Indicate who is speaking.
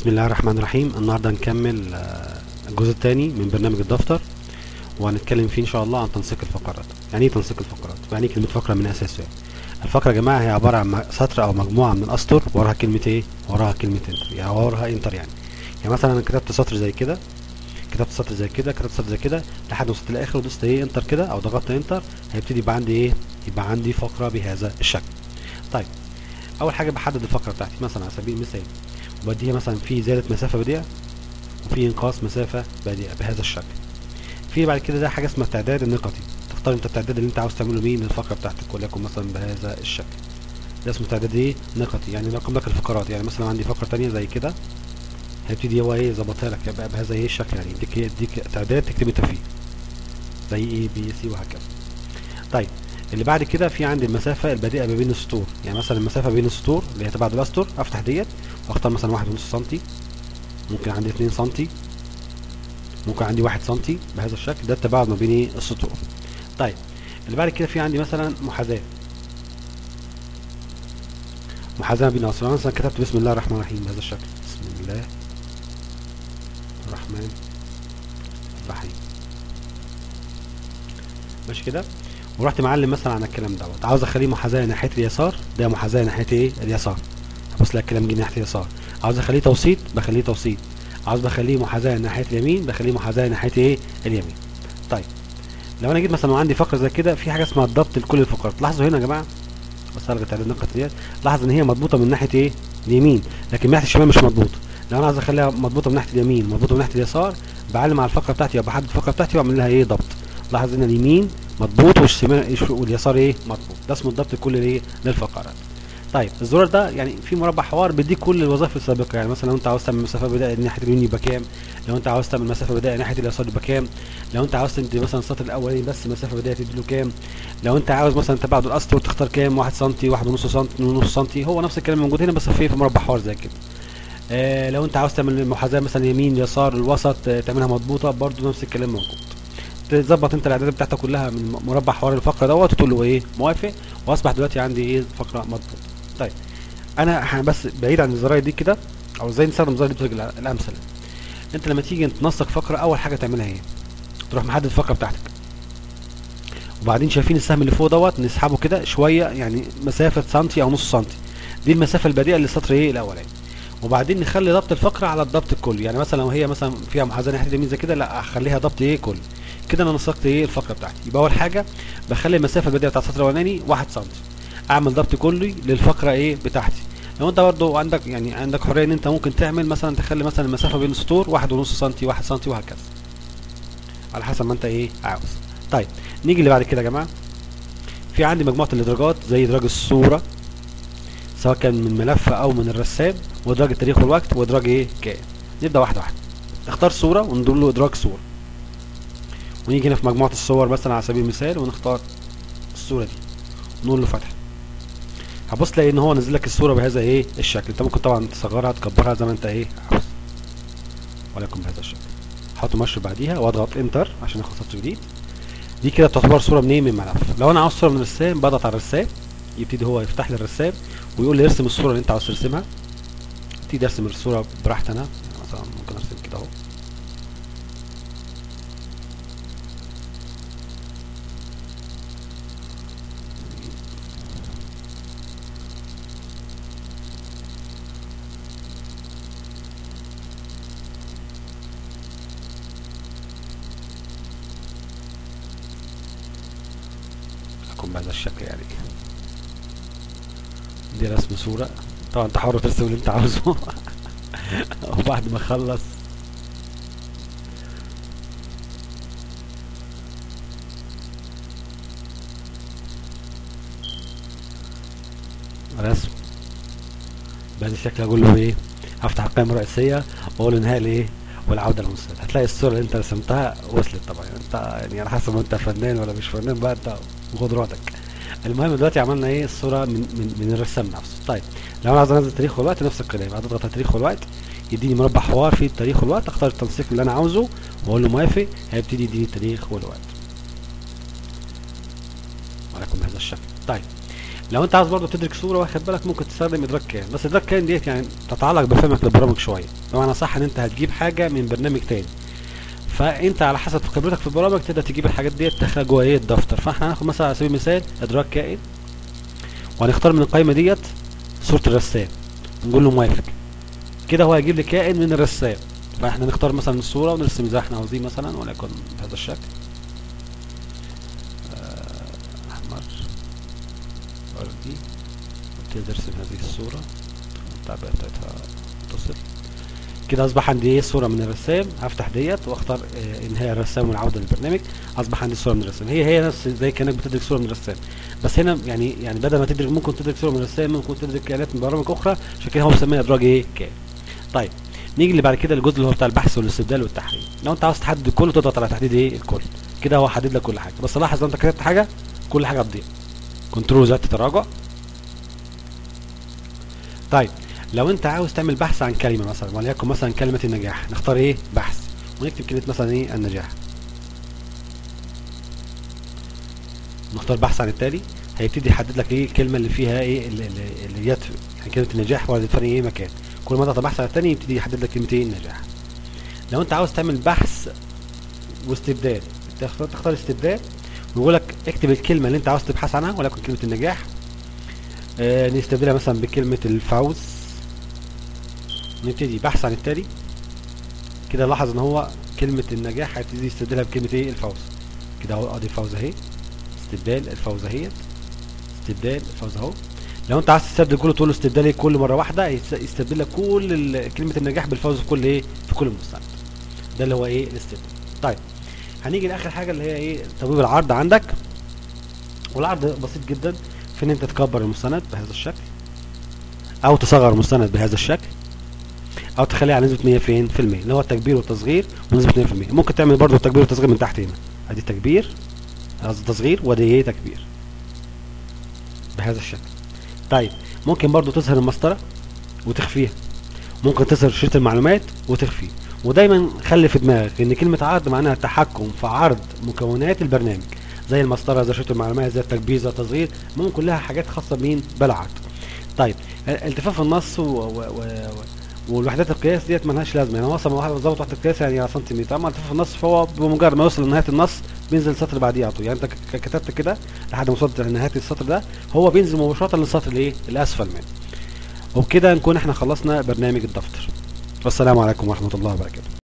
Speaker 1: بسم الله الرحمن الرحيم النهارده هنكمل آه، الجزء الثاني من برنامج الدفتر وهنتكلم فيه ان شاء الله عن تنسيق الفقرات يعني ايه تنسيق الفقرات يعني ايه كلمه فقره من اساسه يعني الفقره يا جماعه هي عباره عن م- سطر او مجموعه من الاسطر وراها كلمه ايه وراها كلمه انتر يعني وراها انتر يعني يعني مثلا انا كتبت سطر زي كده كتبت سطر زي كده كتبت سطر زي كده لحد ما وصلت للاخر ودوست ايه انتر كده او ضغطت انتر هيبتدي يبقى عندي ايه يبقى عندي فقره بهذا الشكل طيب اول حاجه بحدد الفقره بتاعتي مثلا على سبيل المثال وبديها مثلا في زياده مسافه بادئه وفي انقاص مسافه بادئه بهذا الشكل في بعد كده ده حاجه اسمها التعداد النقطي تختار انت التعداد اللي انت عاوز تعمله مين للفقره بتاعتك وليكن مثلا بهذا الشكل ده اسمه تعداد ايه نقطي يعني رقم لك الفقرات يعني مثلا عندي فقره تانية زي كده هيبتدي هو ايه يظبطها لك يبقى بهذا ايه الشكل يعني يديك يديك تعداد تكتب انت فيه زي ايه بي سي وهكذا طيب اللي بعد كده في عندي المسافه البادئه ما بين السطور يعني مثلا المسافه بين السطور اللي هي تبعد الاسطر افتح ديت واختار مثلا واحد ونص سنتي ممكن عندي اتنين سنتي ممكن عندي واحد سنتي بهذا الشكل ده التباعد ما بين ايه السطور طيب اللي بعد كده في عندي مثلا محاذاه محاذاه ما بين الاسطر أنا مثلا كتبت بسم الله الرحمن الرحيم بهذا الشكل بسم الله الرحمن الرحيم ماشي كده ورحت معلم مثلا عن الكلام دوت عاوز اخليه محاذاه ناحيه اليسار ده محاذاه ناحيه ايه اليسار هبص لك الكلام جه ناحيه اليسار عاوز اخليه توسيط بخليه توسيط عاوز بخليه محاذاه ناحيه اليمين بخليه محاذاه ناحيه ايه اليمين طيب لو انا جيت مثلا وعندي فقره زي كده في حاجه اسمها الضبط لكل الفقرات لاحظوا هنا يا جماعه بس ارجع تعالى النقطه ديت لاحظ ان هي مضبوطه من ناحيه ايه اليمين لكن من ناحيه الشمال مش مضبوطه لو انا عايز اخليها مضبوطه من ناحيه اليمين مضبوطه من ناحيه اليسار بعلم على الفقره بتاعتي او بحدد الفقره بتاعتي واعمل لها ايه ضبط لاحظ ان اليمين مضبوط والشمال واليسار ايه مضبوط ده اسمه الضبط لكل ايه للفقرات طيب الزرار ده يعني في مربع حوار بيديك كل الوظائف السابقه يعني مثلا لو انت عاوز تعمل مسافه بدائيه ناحيه اليمين يبقى كام لو انت عاوز تعمل مسافه بدائيه ناحيه اليسار يبقى كام لو انت عاوز تدي مثلا السطر الاولاني بس مسافه بدائيه تدي له كام لو انت عاوز مثلا تبعد الاسطر تختار كام 1 سم 1 ونص سم ونص سم هو نفس الكلام موجود هنا بس في في مربع حوار زي كده آه لو انت عاوز تعمل محاذاه مثلا يمين يسار الوسط آه تعملها مضبوطه برضو نفس الكلام موجود تظبط انت الاعدادات بتاعتك كلها من مربع حوار الفقره دوت وتقول له ايه موافق واصبح دلوقتي عندي ايه فقره مضبوطه طيب انا ح- بس بعيد عن الزراير دي كده او ازاي نستخدم الزراير دي بطريقه الامثله انت لما تيجي تنسق فقره اول حاجه تعملها ايه تروح محدد الفقره بتاعتك وبعدين شايفين السهم اللي فوق دوت نسحبه كده شويه يعني مسافه سنتي او نص سنتي دي المسافه البديهه للسطر ايه الاولاني وبعدين نخلي ضبط الفقره على الضبط الكلي يعني مثلا لو هي مثلا فيها محاذاه ناحيه اليمين زي كده لا اخليها ضبط ايه كلي كده انا نسقت ايه الفقره بتاعتي يبقى اول حاجه بخلي المسافه البديهه بتاع السطر الاولاني 1 سم اعمل ضبط كلي للفقره ايه بتاعتي لو انت برضو عندك يعني عندك حريه ان انت ممكن تعمل مثلا تخلي مثلا المسافه بين السطور واحد ونص سنتي واحد سنتي وهكذا على حسب ما انت ايه عاوز طيب نيجي اللي بعد كده يا جماعه في عندي مجموعه الادراجات زي ادراج الصوره سواء كان من ملف او من الرسام وادراج التاريخ والوقت وادراج ايه كائن نبدا واحده واحده نختار صوره ونقول له ادراج صوره ونيجي هنا في مجموعه الصور مثلا على سبيل المثال ونختار الصوره دي ونقول له فتح هبص تلاقي ان هو نزل لك الصوره بهذا ايه الشكل انت ممكن طبعا تصغرها تكبرها زي ما انت ايه عاوز ولكن بهذا الشكل احط مؤشر بعديها واضغط انتر عشان اخد سطر جديد دي كده تعتبر صوره منين من ملف لو انا عاوز صوره من الرسام بضغط على الرسام يبتدي هو يفتح لي الرسام ويقول لي ارسم الصوره اللي انت عاوز ترسمها ابتدي ارسم الصوره براحتي انا يعني مثلا ممكن ارسم كده اهو اكون بهذا الشكل يعني دي رسم صورة طبعا انت حر ترسم اللي انت عاوزه وبعد ما اخلص رسم بهذا الشكل اقول له ايه هفتح القائمة الرئيسية واقول له انهاء الايه والعودة للمستند هتلاقي الصورة اللي انت رسمتها وصلت طبعا انت يعني على حسب ما انت فنان ولا مش فنان بقى انت وقدراتك المهم دلوقتي عملنا ايه الصورة من من, من الرسام نفسه طيب لو انا عايز انزل التاريخ والوقت نفس الكلام هضغط على التاريخ والوقت يديني مربع حوار فيه التاريخ والوقت اختار التنسيق اللي انا عاوزه واقول له موافق هيبتدي يديني التاريخ والوقت ولكم بهذا الشكل طيب لو انت عاوز برضه تدرك صوره واخد بالك ممكن تستخدم ادراك كائن بس ادراك كائن ديت يعني تتعلق بفهمك للبرامج شويه بمعنى صح ان انت هتجيب حاجه من برنامج تاني فانت على حسب خبرتك في البرامج تقدر تجيب الحاجات ديت تدخلها جوه ايه الدفتر فاحنا هناخد مثلا على سبيل المثال ادراك كائن وهنختار من القائمه ديت صوره الرسام نقول له موافق كده هو هيجيب لي كائن من الرسام فاحنا نختار مثلا الصوره ونرسم زي ما احنا عاوزين مثلا وليكن بهذا الشكل آه، احمر وردي ابتدي ارسم هذه الصوره التعبئه بتاعتها متصل كده اصبح عندي ايه صوره من الرسام هفتح ديت واختار آه انهاء الرسام والعوده للبرنامج اصبح عندي صوره من الرسام هي هي نفس زي كانك بتدرك صوره من الرسام بس هنا يعني يعني بدل ما تدرك ممكن تدرك صوره من الرسام ممكن تدرك كائنات من برامج اخرى عشان كده هو مسميها ادراج ايه كائن طيب نيجي اللي بعد كده الجزء اللي هو بتاع البحث والاستبدال والتحرير لو انت عاوز تحدد الكل تضغط على تحديد ايه الكل كده هو حدد لك كل حاجه بس لاحظ لو انت كتبت حاجه كل حاجه هتضيع كنترول زائد تراجع طيب لو انت عاوز تعمل بحث عن كلمه مثلا وليكن مثلا كلمه النجاح نختار ايه بحث ونكتب كلمه مثلا ايه النجاح نختار بحث عن التالي هيبتدي يحدد لك ايه الكلمه اللي فيها ايه اللي, اللي اللي جت يعني كلمه النجاح وردت في ايه مكان كل ما تضغط بحث على التاني يبتدي يحدد لك كلمه ايه النجاح لو انت عاوز تعمل بحث واستبدال تختار تختار استبدال ويقول لك اكتب الكلمه اللي انت عاوز تبحث عنها وليكن كلمه النجاح آه نستبدلها مثلا بكلمه الفوز نبتدي بحث عن التالي كده لاحظ ان هو كلمه النجاح هيبتدي يستبدلها بكلمه ايه الفوز كده اهو ادي الفوز اهي استبدال الفوز اهيت استبدال الفوز اهو لو انت عايز تستبدل كله تقول له استبدال ايه كل مره واحده يست- يستبدل لك كل ال- كلمه النجاح بالفوز في كل ايه في كل مستند ده اللي هو ايه الاستبدال طيب هنيجي لاخر حاجه اللي هي ايه تبويب العرض عندك والعرض بسيط جدا في ان انت تكبر المستند بهذا الشكل او تصغر المستند بهذا الشكل او تخليه على نسبه 100 فين في المية اللي هو التكبير والتصغير ونسبه 100% ممكن تعمل برضو التكبير والتصغير من تحت هنا ادي تكبير قصدي تصغير وادي ايه تكبير بهذا الشكل طيب ممكن برضو تظهر المسطره وتخفيها ممكن تظهر شريط المعلومات وتخفيه ودايما خلي في دماغك ان كلمه عرض معناها تحكم في عرض مكونات البرنامج زي المسطره زي شريط المعلومات زي التكبير زي التصغير ممكن كلها حاجات خاصه بمين بالعرض طيب التفاف النص و... و... و... والوحدات القياس ديت ملهاش لازمه يعني هو اصلا واحد ظبط وحده القياس يعني على سنتيمتر اما التفاف النص فهو بمجرد ما يوصل لنهايه النص بينزل السطر اللي بعديه على طول يعني انت ك- كتبت كده لحد ما وصلت لنهايه السطر ده هو بينزل مباشره للسطر الايه الاسفل منه وبكده نكون احنا خلصنا برنامج الدفتر والسلام عليكم ورحمه الله وبركاته